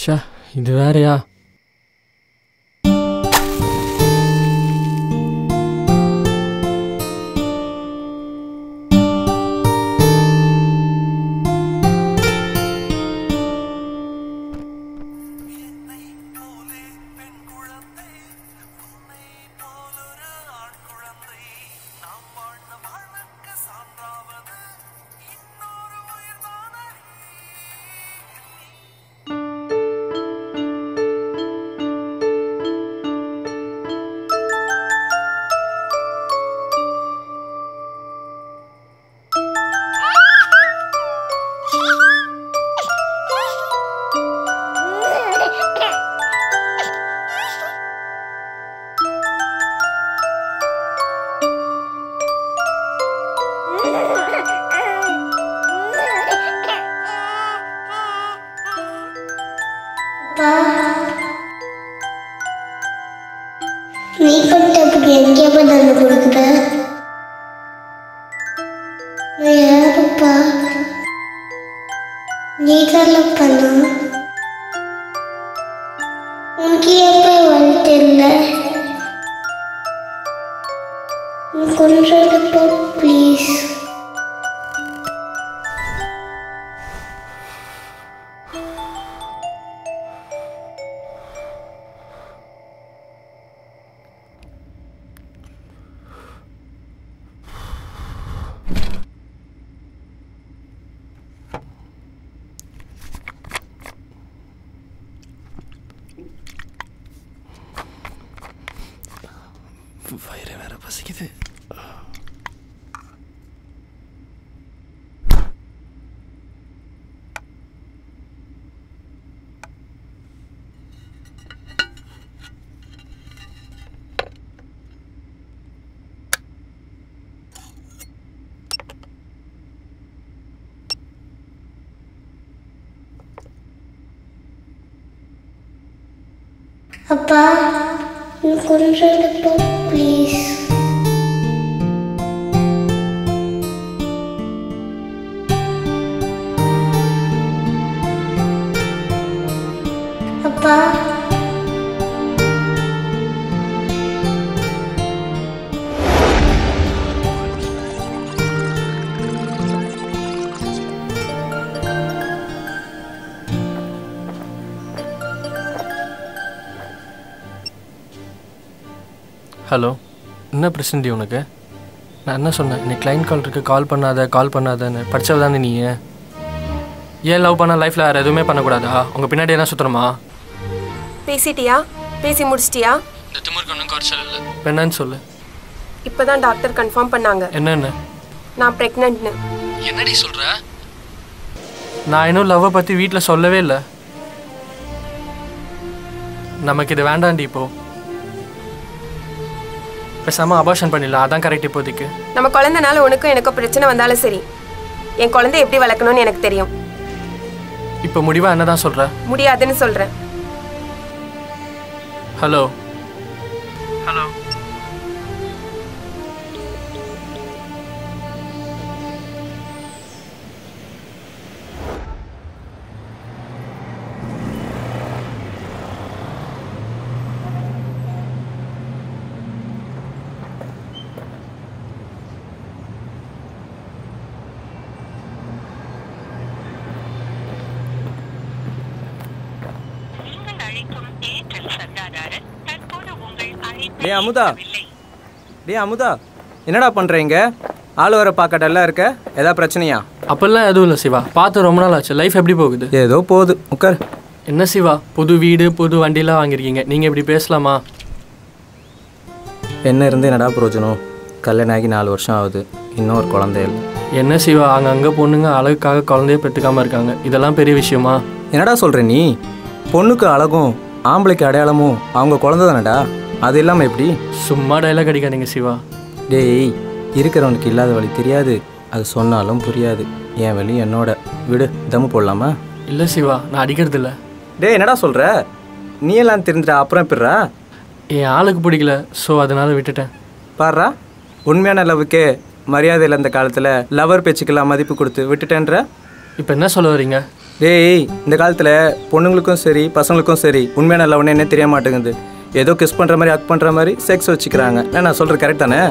ச்சே இது வேறயா அப்பா நீ கட்டப்புக்கு எங்கே போய் தந்து கொடுக்குற நான் யாருப்பா நீ தரல பண்ணா உனக்கு எப்போ வந்துட்டு இல்லை கொஞ்சம் ப்ளீஸ் வயிறு வேற பசிக்குது அப்பா இன்னும் கொஞ்சம் ப்ளீஸ் அப்பா ஹலோ என்ன பிரச்சனை உனக்கு நான் என்ன சொன்னேன் நீ கிளைண்ட் கால் இருக்கு கால் பண்ணாத கால் பண்ணாதன்னு படிச்சவ தானே நீ ஏன் லவ் பண்ண லைஃப்பில் வேறு எதுவுமே பண்ணக்கூடாதா உங்கள் பின்னாடி என்ன சுத்தணுமா பேசிட்டியா பேசி முடிச்சிட்டியா இந்த திமுருக்கு ஒன்றும் குறைச்சல் இல்லை இப்போ என்னன்னு சொல்லு இப்போதான் டாக்டர் கன்ஃபார்ம் பண்ணாங்க என்னென்ன நான் ப்ரெக்னென்ட்னு என்னடி சொல்கிற நான் இன்னும் லவ்வை பற்றி வீட்டில் சொல்லவே இல்லை நமக்கு இது வேண்டாண்டி இப்போ பேசாமல் அபார்ஷன் பண்ணிடலாம் அதான் கரெக்ட் இப்போதைக்கு நம்ம குழந்தைனால உனக்கும் எனக்கும் பிரச்சனை வந்தாலும் சரி என் குழந்தை எப்படி வளர்க்கணும்னு எனக்கு தெரியும் இப்போ முடிவாக என்ன தான் சொல்கிற முடியாதுன்னு சொல்கிறேன் ஹலோ ஹலோ நீங்கள் அழைக்கும் ஏர்டெல் சந்தாதாரர் தற்போது உங்கள் அழைப்பை டேய் அமுதா ஏற்கவில்லை. டேய் அமுதா என்னடா பண்ணுறீங்க ஆள் வர பார்க்கட்டெல்லாம் இருக்க ஏதா பிரச்சனையா அப்போல்லாம் எதுவும் இல்லை சிவா பார்த்து ரொம்ப நாள் ஆச்சு லைஃப் எப்படி போகுது ஏதோ போகுது உட்கார் என்ன சிவா புது வீடு புது வண்டிலாம் வாங்கியிருக்கீங்க நீங்கள் இப்படி பேசலாமா என்ன இருந்து என்னடா பிரயோஜனம் கல்யாணம் ஆகி நாலு வருஷம் ஆகுது இன்னும் ஒரு குழந்தை இல்லை என்ன சிவா அங்கங்கே பொண்ணுங்க அழகுக்காக குழந்தைய பெற்றுக்காம இருக்காங்க இதெல்லாம் பெரிய விஷயமா என்னடா சொல்கிற நீ பொண்ணுக்கு அழகும் ஆம்பளைக்கு அடையாளமும் அவங்க குழந்தை தானடா அது இல்லாமல் எப்படி சும்மா டைலாக் அடிக்காதீங்க சிவா டேய் இருக்கிறவனுக்கு இல்லாத வழி தெரியாது அது சொன்னாலும் புரியாது என் வழி என்னோட விடு தம்மு போடலாமா இல்லை சிவா நான் அடிக்கிறது இல்லை டேய் என்னடா சொல்கிற நீ எல்லாம் தெரிஞ்சிடா அப்புறம் எப்படிறா என் ஆளுக்கு பிடிக்கல ஸோ அதனால விட்டுட்டேன் பாருடா உண்மையான லவ்வுக்கே மரியாதை இல்லை இந்த காலத்தில் லவர் பேச்சுக்கெல்லாம் மதிப்பு கொடுத்து விட்டுட்டேன்ற இப்போ என்ன சொல்ல வரீங்க டேய் இந்த காலத்தில் பொண்ணுங்களுக்கும் சரி பசங்களுக்கும் சரி உண்மையான லவ் என்ன தெரிய மாட்டேங்குது ஏதோ கிஸ் பண்ணுற மாதிரி ஆக்ட் பண்ணுற மாதிரி செக்ஸ் வச்சுக்கிறாங்க என்ன நான் சொல்கிறது கரெக்ட் தானே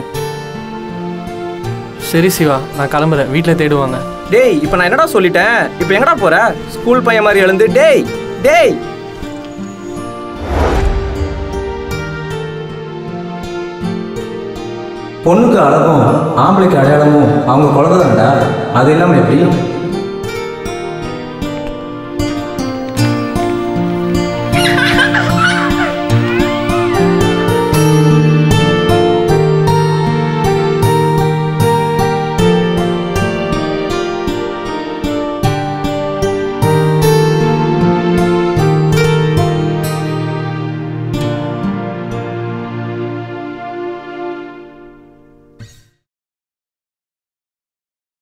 சரி சிவா நான் கிளம்புறேன் வீட்டில் தேடுவாங்க டேய் இப்போ நான் என்னடா சொல்லிட்டேன் இப்போ எங்கடா போற ஸ்கூல் பையன் மாதிரி எழுந்து டேய் டேய் பொண்ணுக்கு அழகும் ஆம்பளைக்கு அடையாளமும் அவங்க குழந்தை தானடா அது இல்லாமல் எப்படி